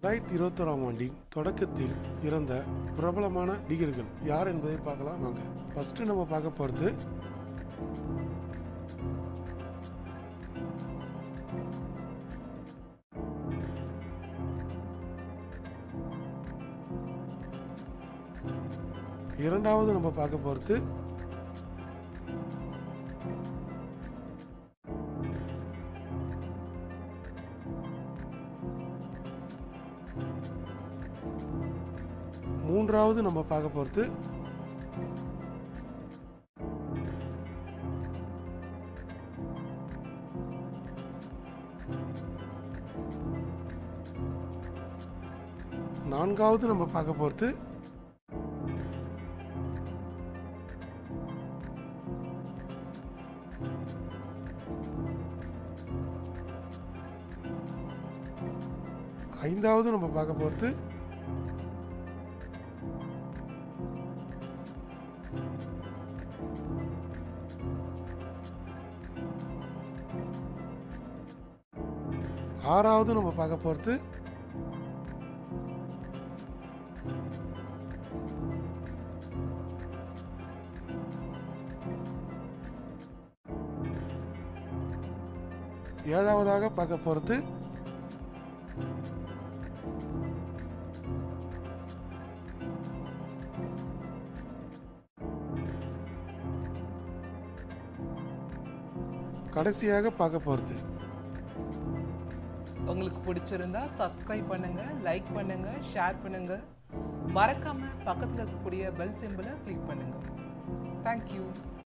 ரெண்டாயிரத்தி இருபத்தோராம் ஆண்டின் தொடக்கத்தில் இறந்த பிரபலமான நடிகர்கள் யார் என்பதை பார்க்கலாம் வாங்க ஃபர்ஸ்ட் நம்ம பார்க்க போகிறது இரண்டாவது நம்ம பார்க்க போகிறது மூன்றாவது நம்ம பார்க்க போகிறது நான்காவது நம்ம பார்க்க போகிறது ஐந்தாவது நம்ம பார்க்க போகிறது ஆறாவது நம்ம பார்க்க போகிறது ஏழாவதாக பார்க்க போகிறது கடைசியாக பார்க்க போகிறது உங்களுக்கு பிடிச்சிருந்தா சப்ஸ்கிரைப் பண்ணுங்க லைக் பண்ணுங்க ஷேர் பண்ணுங்க மறக்காம பக்கத்தில் இருக்கக்கூடிய பெல் சிம்பிளை கிளிக் பண்ணுங்க தேங்க்யூ